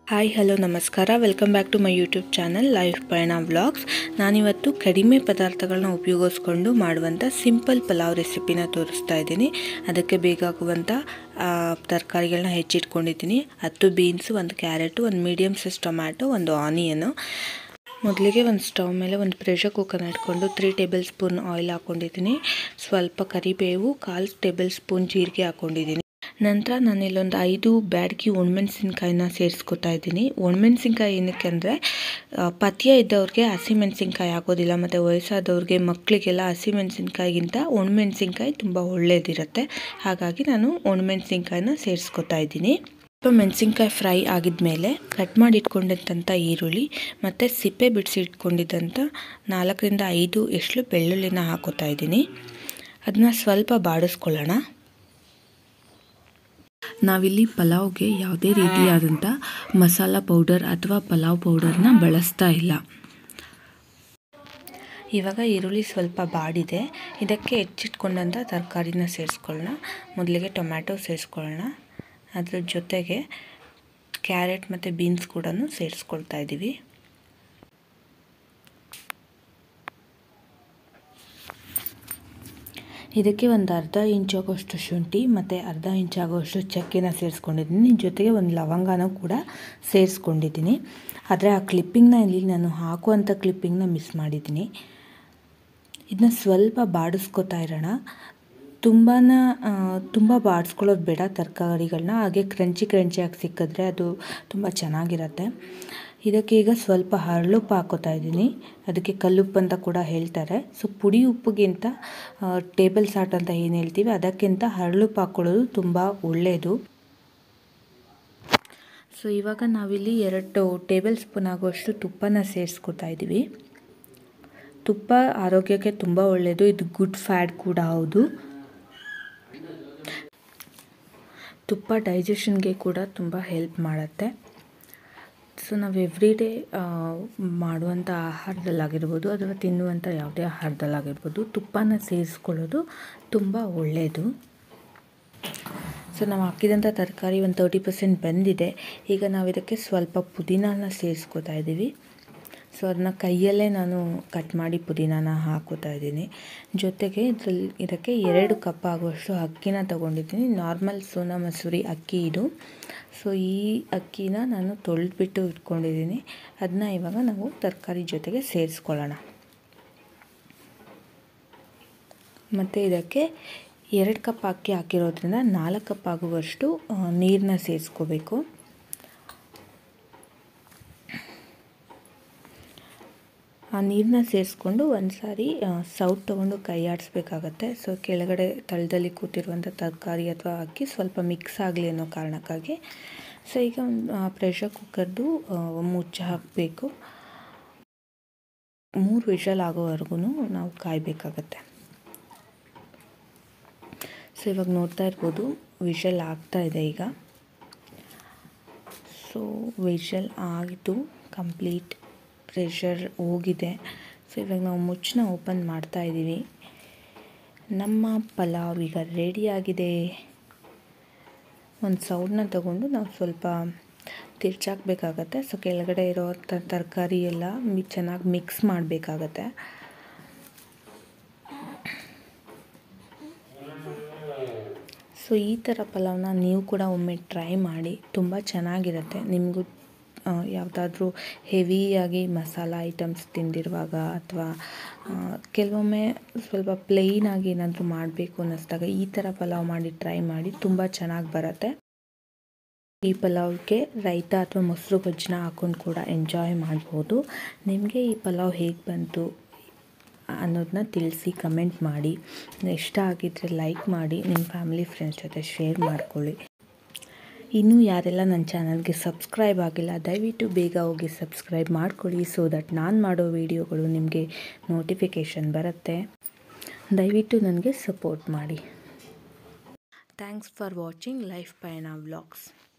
hi hello ನಮಸ್ಕಾರ welcome back to my YouTube channel life ಪಯಣ vlogs ನಾನಿವತ್ತು ಕಡಿಮೆ ಪದಾರ್ಥಗಳನ್ನ ಉಪಯೋಗಿಸ್ಕೊಂಡು ಮಾಡುವಂಥ ಸಿಂಪಲ್ ಪಲಾವ್ ರೆಸಿಪಿನ ತೋರಿಸ್ತಾ ಇದ್ದೀನಿ ಅದಕ್ಕೆ ಬೇಕಾಗುವಂಥ ತರಕಾರಿಗಳನ್ನ ಹೆಚ್ಚಿಟ್ಕೊಂಡಿದ್ದೀನಿ ಹತ್ತು ಬೀನ್ಸು ಒಂದು ಕ್ಯಾರೆಟು ಒಂದು ಮೀಡಿಯಮ್ ಸೈಜ್ ಟೊಮ್ಯಾಟೊ ಒಂದು ಆನಿಯನು ಮೊದಲಿಗೆ ಒಂದು ಸ್ಟವ್ ಮೇಲೆ ಒಂದು ಪ್ರೆಷರ್ ಕುಕ್ಕರ್ನ ಇಟ್ಕೊಂಡು ತ್ರೀ ಟೇಬಲ್ ಸ್ಪೂನ್ ಆಯಿಲ್ ಹಾಕ್ಕೊಂಡಿದ್ದೀನಿ ಸ್ವಲ್ಪ ಕರಿಬೇವು ಕಾಲು ಟೇಬಲ್ ಸ್ಪೂನ್ ಜೀರಿಗೆ ಹಾಕ್ಕೊಂಡಿದ್ದೀನಿ ನಂತರ ನಾನು ಇಲ್ಲೊಂದು ಐದು ಬ್ಯಾಡ್ಗಿ ಒಣಮೆಣಸಿನ್ಕಾಯಿನ ಸೇರಿಸ್ಕೊತಾ ಇದ್ದೀನಿ ಒಣಮೆಣಸಿನ್ಕಾಯಿ ಏನಕ್ಕೆ ಅಂದರೆ ಪಥ್ಯ ಇದ್ದವ್ರಿಗೆ ಹಸಿಮೆಣಸಿನ್ಕಾಯಿ ಆಗೋದಿಲ್ಲ ಮತ್ತು ವಯಸ್ಸಾದವ್ರಿಗೆ ಮಕ್ಕಳಿಗೆಲ್ಲ ಹಸಿಮೆಣಸಿನ್ಕಾಯಿಗಿಂತ ಒಣಮೆಣಸಿನ್ಕಾಯಿ ತುಂಬ ಒಳ್ಳೆಯದಿರುತ್ತೆ ಹಾಗಾಗಿ ನಾನು ಒಣಮೆಣಸಿನ್ಕಾಯಿನ ಸೇರಿಸ್ಕೊತಾ ಇದ್ದೀನಿ ಸ್ವಲ್ಪ ಮೆಣಸಿನ್ಕಾಯಿ ಫ್ರೈ ಆಗಿದ್ಮೇಲೆ ಕಟ್ ಮಾಡಿ ಇಟ್ಕೊಂಡಿದ್ದಂಥ ಈರುಳ್ಳಿ ಮತ್ತು ಸಿಪ್ಪೆ ಬಿಡಿಸಿ ಇಟ್ಕೊಂಡಿದ್ದಂಥ ನಾಲ್ಕರಿಂದ ಐದು ಎಷ್ಟಲು ಬೆಳ್ಳುಳ್ಳಿನ ಹಾಕೋತಾ ಇದ್ದೀನಿ ಅದನ್ನ ಸ್ವಲ್ಪ ಬಾಡಿಸ್ಕೊಳ್ಳೋಣ ನಾವಿಲ್ಲಿ ಪಲಾವ್ಗೆ ಯಾವುದೇ ರೀತಿಯಾದಂಥ ಮಸಾಲ ಪೌಡರ್ ಅಥವಾ ಪಲಾವ್ ಪೌಡರ್ನ ಬಳಸ್ತಾ ಇಲ್ಲ ಇವಾಗ ಈರುಳ್ಳಿ ಸ್ವಲ್ಪ ಬಾಡಿದೆ ಇದಕ್ಕೆ ಹೆಚ್ಚಿಟ್ಕೊಂಡಂಥ ತರಕಾರಿನ ಸೇರಿಸ್ಕೊಳ್ಳೋಣ ಮೊದಲಿಗೆ ಟೊಮ್ಯಾಟೊ ಸೇರಿಸ್ಕೊಳ್ಳೋಣ ಅದ್ರ ಜೊತೆಗೆ ಕ್ಯಾರೆಟ್ ಮತ್ತು ಬೀನ್ಸ್ ಕೂಡ ಸೇರಿಸ್ಕೊಳ್ತಾ ಇದ್ದೀವಿ ಇದಕ್ಕೆ ಒಂದು ಅರ್ಧ ಇಂಚಾಗೋಷ್ಟು ಶುಂಠಿ ಮತ್ತು ಅರ್ಧ ಇಂಚಾಗೋಷ್ಟು ಚಕ್ಕೆನ ಸೇರಿಸ್ಕೊಂಡಿದ್ದೀನಿ ಜೊತೆಗೆ ಒಂದು ಲವಂಗನೂ ಕೂಡ ಸೇರಿಸ್ಕೊಂಡಿದ್ದೀನಿ ಆದರೆ ಆ ಕ್ಲಿಪ್ಪಿಂಗ್ನ ಇಲ್ಲಿ ನಾನು ಹಾಕುವಂಥ ಕ್ಲಿಪ್ಪಿಂಗ್ನ ಮಿಸ್ ಮಾಡಿದ್ದೀನಿ ಇದನ್ನ ಸ್ವಲ್ಪ ಬಾಡಿಸ್ಕೊತಾ ಇರೋಣ ತುಂಬಾ ತುಂಬ ಬಾಡಿಸ್ಕೊಳ್ಳೋದು ಬೇಡ ತರಕಾರಿಗಳನ್ನ ಹಾಗೆ ಕ್ರಂಚಿ ಕ್ರಂಚಿಯಾಗಿ ಸಿಕ್ಕಿದ್ರೆ ಅದು ತುಂಬ ಚೆನ್ನಾಗಿರುತ್ತೆ ಇದಕ್ಕೆ ಈಗ ಸ್ವಲ್ಪ ಹರಳುಪ್ಪು ಹಾಕೋತಾ ಇದ್ದೀನಿ ಅದಕ್ಕೆ ಕಲ್ಲುಪ್ಪು ಅಂತ ಕೂಡ ಹೇಳ್ತಾರೆ ಸೊ ಪುಡಿ ಉಪ್ಪಿಗಿಂತ ಟೇಬಲ್ ಸಾಲ್ಟ್ ಅಂತ ಏನು ಹೇಳ್ತೀವಿ ಅದಕ್ಕಿಂತ ಹರಳುಪ್ಪು ಹಾಕ್ಕೊಳ್ಳೋದು ತುಂಬ ಒಳ್ಳೆಯದು ಸೊ ಇವಾಗ ನಾವಿಲ್ಲಿ ಎರಡು ಟೇಬಲ್ ಸ್ಪೂನ್ ಆಗುವಷ್ಟು ತುಪ್ಪನ ಸೇರಿಸ್ಕೊತಾ ಇದ್ದೀವಿ ತುಪ್ಪ ಆರೋಗ್ಯಕ್ಕೆ ತುಂಬ ಒಳ್ಳೆಯದು ಇದು ಗುಡ್ ಫ್ಯಾಟ್ ಕೂಡ ಹೌದು ತುಪ್ಪ ಡೈಜೆಷನ್ಗೆ ಕೂಡ ತುಂಬ ಹೆಲ್ಪ್ ಮಾಡುತ್ತೆ ಸೊ ನಾವು ಎವ್ರಿ ಡೇ ಮಾಡುವಂಥ ಆಹಾರದಲ್ಲಾಗಿರ್ಬೋದು ಅಥವಾ ತಿನ್ನುವಂಥ ಯಾವುದೇ ಆಹಾರದಲ್ಲಾಗಿರ್ಬೋದು ತುಪ್ಪನ ಸೇರಿಸ್ಕೊಳ್ಳೋದು ತುಂಬ ಒಳ್ಳೆಯದು ಸೊ ನಾವು ಹಾಕಿದಂಥ ತರಕಾರಿ ಒಂದು ತರ್ಟಿ ಪರ್ಸೆಂಟ್ ಬೆಂದಿದೆ ಈಗ ನಾವು ಇದಕ್ಕೆ ಸ್ವಲ್ಪ ಪುದೀನಾನ ಸೇರಿಸ್ಕೋತಾ ಇದ್ದೀವಿ ಸೊ ಅದನ್ನ ಕೈಯಲ್ಲೇ ನಾನು ಕಟ್ ಮಾಡಿ ಪುದೀನಾನ ಹಾಕೋತಾ ಇದ್ದೀನಿ ಜೊತೆಗೆ ಇದ್ರಲ್ಲಿ ಇದಕ್ಕೆ ಎರಡು ಕಪ್ ಆಗುವಷ್ಟು ಅಕ್ಕಿನ ತೊಗೊಂಡಿದ್ದೀನಿ ನಾರ್ಮಲ್ ಸೋನಾ ಮಸೂರಿ ಅಕ್ಕಿ ಇದು ಸೊ ಈ ಅಕ್ಕಿನ ನಾನು ತೊಳೆದ್ಬಿಟ್ಟು ಇಟ್ಕೊಂಡಿದ್ದೀನಿ ಅದನ್ನ ಇವಾಗ ನಾವು ತರಕಾರಿ ಜೊತೆಗೆ ಸೇರಿಸ್ಕೊಳ್ಳೋಣ ಮತ್ತು ಇದಕ್ಕೆ ಎರಡು ಕಪ್ ಅಕ್ಕಿ ಹಾಕಿರೋದ್ರಿಂದ ನಾಲ್ಕು ಕಪ್ ಆಗುವಷ್ಟು ನೀರನ್ನ ಸೇರಿಸ್ಕೋಬೇಕು ಆ ನೀರನ್ನ ಸೇರಿಸ್ಕೊಂಡು ಒಂದು ಸಾರಿ ಸೌಟ್ ತೊಗೊಂಡು ಕೈ ಆಡಿಸ್ಬೇಕಾಗತ್ತೆ ಸೊ ಕೆಳಗಡೆ ತಳದಲ್ಲಿ ಕೂತಿರುವಂಥ ತರಕಾರಿ ಅಥವಾ ಅಕ್ಕಿ ಸ್ವಲ್ಪ ಮಿಕ್ಸ್ ಆಗಲಿ ಅನ್ನೋ ಕಾರಣಕ್ಕಾಗಿ ಸೊ ಈಗ ಒಂದು ಪ್ರೆಷರ್ ಕುಕ್ಕರ್ದು ಮುಚ್ಚ ಹಾಕಬೇಕು ಮೂರು ವಿಷಲ್ ಆಗೋವರೆಗೂ ನಾವು ಕಾಯಬೇಕಾಗತ್ತೆ ಸೊ ಇವಾಗ ನೋಡ್ತಾ ಇರ್ಬೋದು ವಿಷಲ್ ಆಗ್ತಾ ಇದೆ ಈಗ ಸೊ ವಿಷಲ್ ಆಗಿತ್ತು ಕಂಪ್ಲೀಟ್ ಪ್ರೆಷರ್ ಹೋಗಿದೆ ಸೊ ಇವಾಗ ನಾವು ಮುಚ್ಚನ ಓಪನ್ ಮಾಡ್ತಾ ಇದ್ದೀವಿ ನಮ್ಮ ಪಲಾವ್ ಈಗ ರೆಡಿಯಾಗಿದೆ ಒಂದು ಸೌಂಡನ್ನ ತಗೊಂಡು ನಾವು ಸ್ವಲ್ಪ ತಿರ್ಚಾಕಬೇಕಾಗತ್ತೆ ಸೊ ಕೆಳಗಡೆ ಇರೋ ತರಕಾರಿ ಎಲ್ಲ ಮಿ ಚೆನ್ನಾಗಿ ಮಿಕ್ಸ್ ಮಾಡಬೇಕಾಗತ್ತೆ ಸೊ ಈ ಥರ ಪಲಾವ್ನ ನೀವು ಕೂಡ ಒಮ್ಮೆ ಟ್ರೈ ಮಾಡಿ ತುಂಬ ಚೆನ್ನಾಗಿರುತ್ತೆ ನಿಮಗೂ ಯಾವುದಾದ್ರೂ ಹೆವಿಯಾಗಿ ಮಸಾಲ ಐಟಮ್ಸ್ ತಿಂದಿರುವಾಗ ಅಥವಾ ಕೆಲವೊಮ್ಮೆ ಸ್ವಲ್ಪ ಪ್ಲೇನಾಗಿ ಏನಾದರೂ ಮಾಡಬೇಕು ಅನ್ನಿಸ್ದಾಗ ಈ ಥರ ಪಲಾವ್ ಮಾಡಿ ಟ್ರೈ ಮಾಡಿ ತುಂಬ ಚೆನ್ನಾಗಿ ಬರುತ್ತೆ ಈ ಪಲಾವ್ಗೆ ರೈತ ಅಥವಾ ಮೊಸರು ಗೊಜ್ಜನ್ನ ಹಾಕೊಂಡು ಕೂಡ ಎಂಜಾಯ್ ಮಾಡ್ಬೋದು ನಿಮಗೆ ಈ ಪಲಾವ್ ಹೇಗೆ ಬಂತು ಅನ್ನೋದನ್ನ ತಿಳಿಸಿ ಕಮೆಂಟ್ ಮಾಡಿ ಇಷ್ಟ ಆಗಿದ್ದರೆ ಲೈಕ್ ಮಾಡಿ ನಿಮ್ಮ ಫ್ಯಾಮಿಲಿ ಫ್ರೆಂಡ್ಸ್ ಜೊತೆ ಶೇರ್ ಮಾಡ್ಕೊಳ್ಳಿ ಇನ್ನೂ ಯಾರೆಲ್ಲ ನನ್ನ ಚಾನಲ್ಗೆ ಸಬ್ಸ್ಕ್ರೈಬ್ ಆಗಿಲ್ಲ ದಯವಿಟ್ಟು ಬೇಗ ಹೋಗಿ ಸಬ್ಸ್ಕ್ರೈಬ್ ಮಾಡ್ಕೊಳ್ಳಿ ಸೊ ದಟ್ ನಾನು ಮಾಡೋ ವೀಡಿಯೋಗಳು ನಿಮಗೆ ನೋಟಿಫಿಕೇಷನ್ ಬರುತ್ತೆ ದಯವಿಟ್ಟು ನನಗೆ ಸಪೋರ್ಟ್ ಮಾಡಿ ಥ್ಯಾಂಕ್ಸ್ ಫಾರ್ ವಾಚಿಂಗ್ ಲೈಫ್ ಪಯಣ ವ್ಲಾಗ್ಸ್